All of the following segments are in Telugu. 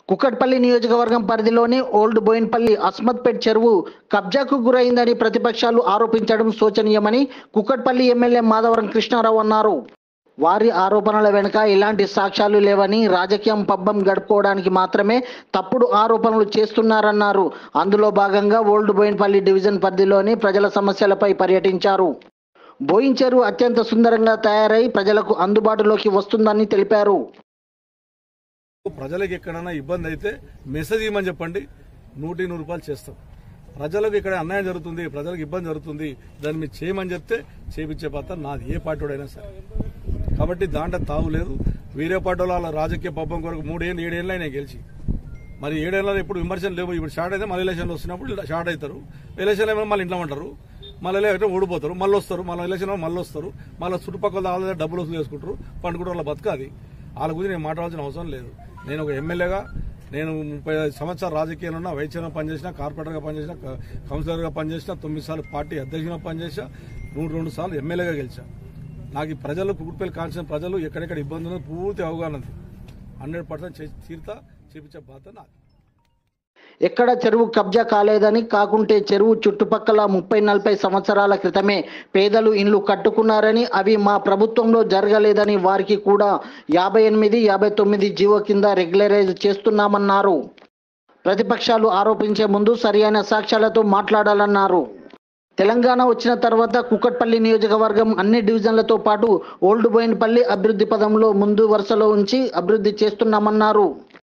కుక్కట్పల్లి నియోజకవర్గం పరిధిలోని ఓల్డ్ బోయిన్పల్లి అస్మత్పేట్ చెరువు కబ్జాకు గురైందని ప్రతిపక్షాలు ఆరోపించడం శోచనీయమని కుక్కట్పల్లి ఎమ్మెల్యే మాధవరం కృష్ణారావు అన్నారు వారి ఆరోపణల వెనుక ఎలాంటి సాక్ష్యాలు లేవని రాజకీయం పబ్బం గడుపుకోవడానికి మాత్రమే తప్పుడు ఆరోపణలు చేస్తున్నారన్నారు అందులో భాగంగా ఓల్డ్ బోయిన్పల్లి డివిజన్ పరిధిలోని ప్రజల సమస్యలపై పర్యటించారు బోయిన్ చెరువు అత్యంత సుందరంగా తయారై ప్రజలకు అందుబాటులోకి వస్తుందని తెలిపారు ప్రజలకు ఎక్కడైనా ఇబ్బంది అయితే మెసేజ్ ఇవ్వమని చెప్పండి నూటి నూరు రూపాయలు చేస్తాం ప్రజలకు ఇక్కడ అన్యాయం జరుగుతుంది ప్రజలకు ఇబ్బంది జరుగుతుంది దాన్ని మీరు చేయమని చెప్తే చేపించే పాత్ర నాది ఏ పార్టీడైనా సరే కాబట్టి దాంట్లో తావు లేదు వేరే పార్టీ వాళ్ళ రాజకీయ పబ్బం కొరకు మూడేళ్ళు ఏడేళ్ళు అయినా గెలిచి మరి ఏడేళ్ళలో ఇప్పుడు విమర్శలు లేవు ఇప్పుడు షార్ట్ అయితే మళ్ళీ ఎలక్షన్లు వస్తున్నప్పుడు షార్ట్ అవుతారు ఎలక్షన్ ఏమైనా మళ్ళీ ఇంట్లో ఉంటారు మళ్ళీ ఎలక్షన్ ఓడిపోతారు మళ్ళీ వస్తారు మళ్ళీ ఎలక్షన్ మళ్ళీ వస్తారు మళ్ళీ చుట్టుపక్కల వాళ్ళ డబ్బులు వసూలు చేసుకుంటారు పండుకుంటారు వాళ్ళ బతకాది వాళ్ళ గురించి నేను మాట్లాడాల్సిన అవసరం లేదు నేను ఒక ఎమ్మెల్యేగా నేను ముప్పై ఐదు సంవత్సరాలు రాజకీయాలు ఉన్నా వైస్ చైర్మన్ పనిచేసిన కార్పొరేటర్గా పనిచేసిన క- కౌన్సిలర్గా పనిచేసిన తొమ్మిది సార్లు పార్టీ అధ్యక్షునిగా పనిచేసా మూడు రెండు సార్లు ఎమ్మెల్యేగా గెలిచా నాకు ఈ ప్రజలు కుకుడుపల్లి కాన్స్టిట్యూన్ ప్రజలు ఎక్కడెక్కడ ఇబ్బంది ఉన్నదో పూర్తి అవగాహన ఉంది హండ్రెడ్ పర్సెంట్ తీరుతా చేపించే బాధ్యత నాది ఎక్కడ చెరువు కబ్జా కాలేదని కాకుంటే చెరువు చుట్టుపక్కల ముప్పై నలభై సంవత్సరాల క్రితమే పేదలు ఇండ్లు కట్టుకున్నారని అవి మా ప్రభుత్వంలో జరగలేదని వారికి కూడా యాభై ఎనిమిది యాభై తొమ్మిది జీవో కింద రెగ్యులరైజ్ చేస్తున్నామన్నారు ప్రతిపక్షాలు ఆరోపించే ముందు సరియైన సాక్ష్యాలతో మాట్లాడాలన్నారు తెలంగాణ వచ్చిన తర్వాత కుక్కట్పల్లి నియోజకవర్గం అన్ని డివిజన్లతో పాటు ఓల్డ్ బోయిన్పల్లి అభివృద్ధి పదంలో ముందు వరుసలో ఉంచి అభివృద్ధి చేస్తున్నామన్నారు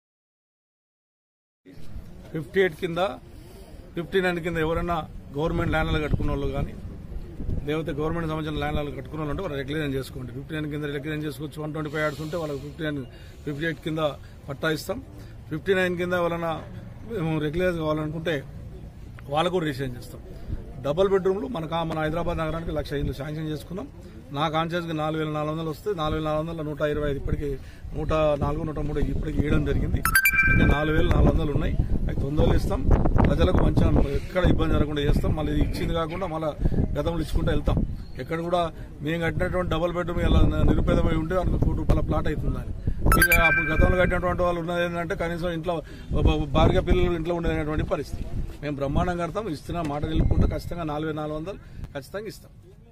ఫిఫ్టీ ఎయిట్ కింద ఫిఫ్టీ నైన్ కింద ఎవరైనా గవర్నమెంట్ ల్యాండ్లు కట్టుకున్న వాళ్ళు కానీ లేకపోతే గవర్నమెంట్ సంబంధించిన ల్యాండ్లు కట్టుకున్న వాళ్ళు ఉంటే వాళ్ళు రెగ్యులైజ్ చేసుకోండి ఫిఫ్టీ నైన్ కింద రెగ్యులైజ్ చేసుకోవచ్చు వన్ ట్వంటీ ఫైవ్ యాడ్స్ ఉంటే వాళ్ళకి ఫిఫ్టీ నైన్ ఫిఫ్టీ ఎయిట్ కింద పట్టా ఇస్తాం ఫిఫ్టీ నైన్ కింద ఎవరైనా రెగ్యులైజ్ కావాలనుకుంటే వాళ్ళకు కూడా రిజిస్ట్రేషన్ చేస్తాం డబుల్ బెడ్రూమ్లు మన కా- మన హైదరాబాద్ నగరానికి లక్ష ఇల్లు శాంక్షన్ చేసుకున్నాం నా కాన్షియస్గా నాలుగు వేల నాలుగు వందలు వస్తే నాలుగు వేల నాలుగు వందల నూట ఇరవై ఐదు ఇప్పటికి నూట నాలుగు నూట మూడు ఇప్పటికి ఇవ్వడం జరిగింది ఇంకా నాలుగు వేల నాలుగు వందలు ఉన్నాయి అవి తొందరలు ఇస్తాం ప్రజలకు మంచిగా ఎక్కడ ఇబ్బంది జరగకుండా చేస్తాం మళ్ళీ ఇది ఇచ్చింది కాకుండా మళ్ళీ గతంలో ఇచ్చుకుంటూ వెళ్తాం ఎక్కడ కూడా మేము కట్టినటువంటి డబుల్ బెడ్రూమ్ ఇలా నిరుపేదమై ఉంటే వాళ్ళకి కోటి రూపాయల ప్లాట్ అవుతుందని మీరు అప్పుడు గతంలో కట్టినటువంటి వాళ్ళు ఉన్నది ఏంటంటే కనీసం ఇంట్లో భార్య పిల్లలు ఇంట్లో ఉండేటువంటి పరిస్థితి మేము బ్రహ్మాండంగా కడతాం ఇస్తున్నా మాట నిలుపుకుంటే ఖచ్చితంగా నాలుగు వేల నాలుగు వందలు ఖచ్చితంగా ఇస్తాం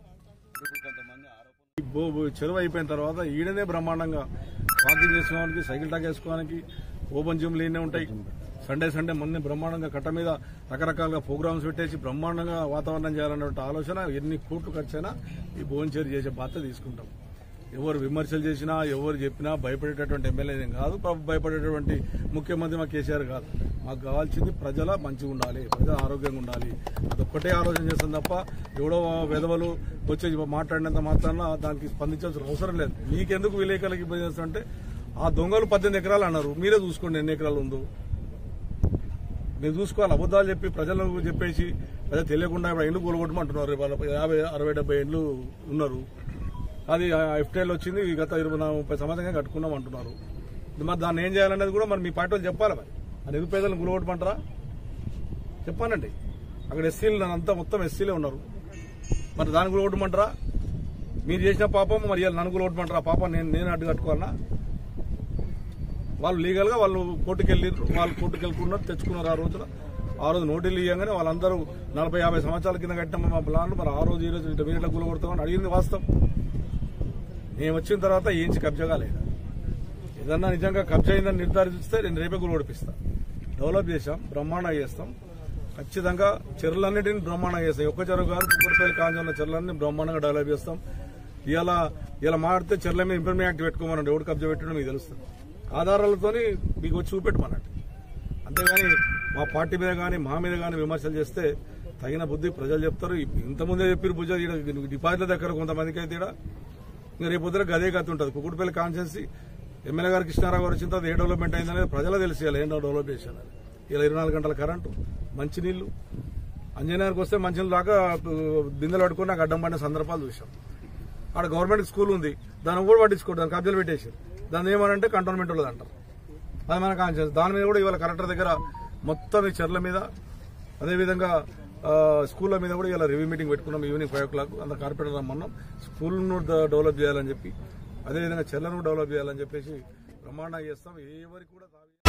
ఈ బో- బో- చెరువు అయిపోయిన తర్వాత ఈడనే బ్రహ్మాండంగా వాకింగ్ చేసుకోవడానికి సైకిల్ టాక్ వేసుకోవడానికి ఓపెన్ జిమ్లు ఈయనే ఉంటాయి సండే సండే మొన్న బ్రహ్మాండంగా కట్ట మీద రకరకాలుగా ప్రోగ్రామ్స్ పెట్టేసి బ్రహ్మాండంగా వాతావరణం చేయాలనే ఆలోచన ఎన్ని కోట్లు ఖర్చైనా ఈ భువనచేరి చేసే బాధ్యత తీసుకుంటాం ఎవరు విమర్శలు చేసినా ఎవరు చెప్పినా భయపడేటటువంటి ఎమ్మెల్యే ఏం కాదు పాపం భయపడేటటువంటి ముఖ్యమంత్రి మా కేసీఆర్ కాదు మాకు కావాల్సింది ప్రజల మంచిగా ఉండాలి ప్రజల ఆరోగ్యంగా ఉండాలి అదొక్కటే ఆలోచన చేస్తాం తప్ప ఎవడో విధవలు వచ్చి మాట్లాడినంత మాత్రాన దానికి స్పందించాల్సిన అవసరం లేదు మీకెందుకు విలేకరులకు ఇబ్బంది చేస్తుంటే ఆ దొంగలు పద్దెనిమిది ఎకరాలు అన్నారు మీరే చూసుకోండి ఎన్ని ఎకరాలు ఉందో మీరు చూసుకోవాలి అబద్ధాలు చెప్పి ప్రజలకు చెప్పేసి ప్రజలు తెలియకుండా ఇప్పుడు ఇండ్లు కూలగొట్టమంటున్నారు వాళ్ళ యాభై అరవై డెబ్బై ఇండ్లు ఉన్నారు అది ఎఫ్టీఎల్ వచ్చింది గత ఇరవై నా- ముప్పై సంవత్సరంగా కట్టుకున్నాం అంటున్నారు మరి దాన్ని ఏం చేయాలనేది కూడా మరి మీ పార్టీ వాళ్ళు చెప్పాలి మరి ఆ నిరుపేదలను కూలగొట్టమంటారా చెప్పానండి అక్కడ ఎస్సీలు అంతా మొత్తం ఎస్సీలే ఉన్నారు మరి దాన్ని కూలగొట్టమంటారా మీరు చేసిన పాపం మరి ఇవాళ నన్ను కూలగొట్టమంటారా ఆ పాపం నేను నేను అడ్డు కట్టుకోవాలన్నా వాళ్ళు లీగల్ గా వాళ్ళు కోర్టుకు వెళ్ళి వాళ్ళు కోర్టుకు వెళ్ళుకున్నారు తెచ్చుకున్నారు ఆ రోజున ఆ రోజు నోటీలు ఇవ్వగానే వాళ్ళందరూ నలభై యాభై సంవత్సరాల కింద కట్టిన మా ప్లాన్లు మరి ఆ రోజు ఈ రోజు ఇట్లా వీరిలో కూలగొడతామని అడిగింది వాస్తవం నేను వచ్చిన తర్వాత ఏంచి కబ్జా కాలేదు ఏదన్నా నిజంగా కబ్జా అయిందని నిర్ధారిస్తే నేను రేపే కూలగొడిపిస్తా డెవలప్ చేశాం బ్రహ్మాండంగా చేస్తాం ఖచ్చితంగా చెరువులన్నిటిని బ్రహ్మాండంగా చేస్తాం ఒక్క చెరువు కాదు కుక్కరపల్లి కాంజంలో చెరువులన్నీ బ్రహ్మాండంగా డెవలప్ చేస్తాం ఇలా ఇలా మాడితే చెర్ల మీద ఇంప్రూవ్మెంట్ యాక్ట్ పెట్టుకోమనండి ఎవడు కబ్జా పెట్టడం మీకు తెలుస్తుంది ఆధారాలతోని మీకు వచ్చి చూపెట్టమన్నట్టు అంతేగాని మా పార్టీ మీద కానీ మా మీద కానీ విమర్శలు చేస్తే తగిన బుద్ధి ప్రజలు చెప్తారు ఇంతకుముందే చెప్పారు బుజ్జ డిపాజిట్ల దగ్గర కొంతమందికి అయితే ఈడ ఇంకా రేపు పొద్దున గదే కథ ఉంటుంది కుకుడుపల్లి కాన్స్టిట్యున్సీ ఎమ్మెల్యే గారు కృష్ణారావు గారు వచ్చిన తర్వాత ఏ డెవలప్మెంట్ అయిందనేది ప్రజలకు తెలిసి ఇలా ఏం డెవలప్ చేశారు ఇలా ఇరవై నాలుగు గంటల కరెంటు మంచినీళ్లు అంజనీయానికి వస్తే మంచినీళ్ళు దాకా బిందెలు పట్టుకుని నాకు అడ్డం పడిన సందర్భాలు చూసాం ఆడ గవర్నమెంట్ స్కూల్ ఉంది దాన్ని కూడా పట్టించుకోవడం దాని కబ్జాలు పెట్టేసి దాన్ని ఏమనంటే కంటోన్మెంట్ వాళ్ళది అంటారు అది మన కాన్షియస్ దాని మీద కూడా ఇవాళ కలెక్టర్ దగ్గర మొత్తం ఈ చర్ల మీద అదేవిధంగా ఆ, స్కూళ్ళ మీద కూడా ఇలా రివ్యూ మీటింగ్ పెట్టుకున్నాం ఈవినింగ్ ఫైవ్ ఓ క్లాక్ అంత కార్పొరేటర్ రమ్మన్నాం స్కూల్ను డెవలప్ చేయాలని చెప్పి అదేవిధంగా చెర్లను డెవలప్ చేయాలని చెప్పేసి బ్రహ్మాండంగా చేస్తాం ఎవరికి కూడా తావి-